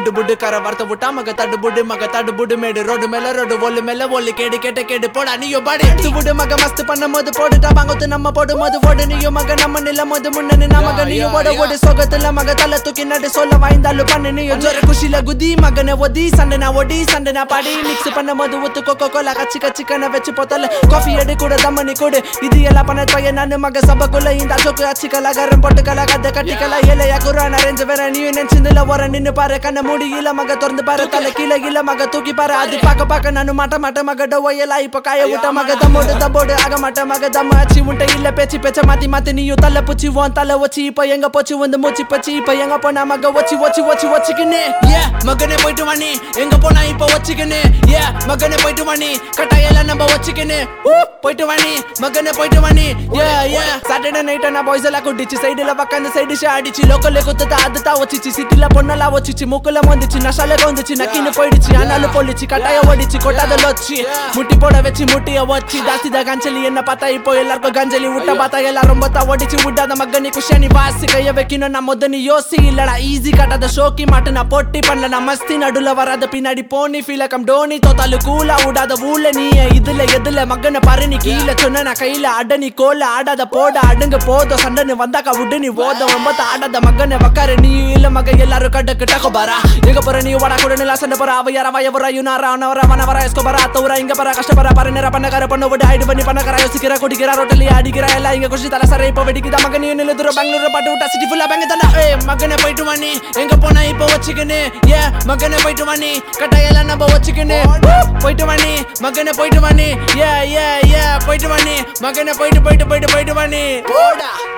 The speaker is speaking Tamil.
புட்டு புட்டு கர வார்த்தை விட்டா மக தடு புடு மக தடு புடு மேடு ரோடு மேல ரோடு ஒல்லு மேல ஒல்லு கேடு கேட்ட கேடு போடா நீயோ பாடி எடுத்து விடு மக மஸ்த் பண்ணும் போது போட்டுட்டா வாங்கத்து நம்ம போடும் போது ஓடு நீயோ மக நம்ம நில போது முன்னணி நமக நீயோ ஓட ஓடு சோகத்துல மக தலை தூக்கி நடு சொல்ல வாய்ந்தாலும் பண்ணு நீயோ ஜோர குஷில குதி மகனை ஒதி சண்டை நான் ஒடி சண்டை நான் பாடி மிக்ஸ் பண்ணும் போது ஊத்து கொக்கோ கோலா கச்சி கச்சி கண்ண வச்சு போத்தல காஃபி எடு கூட தம்மனி கொடு இது எல்லாம் பண்ண பையன் நானு மக சபக்குள்ள இந்த அசோக்கு அச்சிக்கலா கரம் போட்டுக்கலா கத்த கட்டிக்கலா ஏலையா குரான் அரேஞ்சு வேற நீ நினைச்சிருந்துல வர நின்னு பாரு கண்ண மூடி இல்ல மக திறந்து பாரு தலை கீழே இல்ல மக தூக்கி பாரு அது பாக்க பாக்க நானு மாட்ட மாட்ட மக டொய்யலா இப்ப காய விட்ட மக தம்மோடு தம்போடு ஆக மாட்ட மக தம்ம அச்சி உன்ட்ட இல்ல பேச்சு பேச்ச மாத்தி மாத்தி நீயும் தலை புச்சி உன் தலை வச்சு இப்ப எங்க போச்சு வந்து மூச்சு பச்சு இப்ப எங்க போனா மக வச்சு வச்சு வச்சு வச்சுக்கின்னு ஏ மகனே போயிட்டு வாணி எங்க போனா இப்ப வச்சுக்கின்னு ஏ மகனே போயிட்டு வாணி கட்டாயெல்லாம் நம்ம வச்சுக்கின்னு ஊ, போயிட்டு வாணி மகனே போயிட்டு வாணி ஏ ஏ சாட்டர்டே நைட் நான் பாய்ஸ் எல்லாம் கொட்டிச்சு சைடுல பக்கம் சைடு அடிச்சு லோக்கல்ல குத்துட்டு அதுதான் வச்சிச்சு சிட்டில பொண்ணெல்லாம் வச்சிச்சு மூக்குல வந்துச்சு நஷால வந்துச்சு நக்கின்னு போயிடுச்சு ஆனாலும் பொழிச்சு கட்டாய ஓடிச்சு கொட்டாத லொச்சு முட்டி போட வச்சு முட்டிய வச்சு ஜாஸ்தி தான் கஞ்சலி என்ன பார்த்தா இப்போ எல்லாருக்கும் கஞ்சலி விட்ட பார்த்தா எல்லாரும் ரொம்ப தான் ஓடிச்சு விடாத மகனி குஷனி வாசி கைய வைக்கணும் நான் முத நீ யோசி இல்லடா ஈஸி காட்டாத ஷோக்கி மாட்டு நான் போட்டி பண்ணல நான் மஸ்தி நடுல வராத பின்னாடி போனி ஃபீல கம் டோனி தோத்தாலு கூலா விடாத ஊல நீ இதுல எதுல மகனை பாரு நீ கீழே சொன்ன நான் கையில அட நீ கோல ஆடாத போட அடுங்க போதும் சண்டைன்னு வந்தாக்கா விடு நீ ஓத ரொம்ப ஆடாத மகனை வக்காரு நீ இல்ல மக எல்லாரும் கடக்கு டக்கு பாரா எங்க போற நீ வாடா கூட நிலா சண்டை போற அவ யாரா வய வர யுனாரா அவனவர வனவர எஸ்கோபரா தௌரா இங்க பர கஷ்டப்பட பாரு நேர பண்ணக்கார பண்ண விட ஆயிடு பண்ணி பண்ணக்கார யோசிக்கிற குடிக்கிற ரோட்டலி அடிக்கிற எல்லாம் இங்க குஷி தலை சரை இப்போ வெடிக்குதா மகன் நீ நில்லு தூரம் பெங்களூர் பாட்டு விட்டா சிட்டி ஃபுல்லா பேங்க தானே ஏ மகனை போயிட்டு வாணி எங்க போனா இப்போ வச்சுக்கின்னு ஏ மகனை போயிட்டு வாணி கட்டாயெல்லாம் நம்ம வச்சுக்கின்னு ஊ, போயிட்டு வாணி மகனை போயிட்டு வாணி ஏ ஏ ஏ போயிட்டு வாணி மகனை போயிட்டு போயிட்டு போயிட்டு போயிட்டு வாணி போடா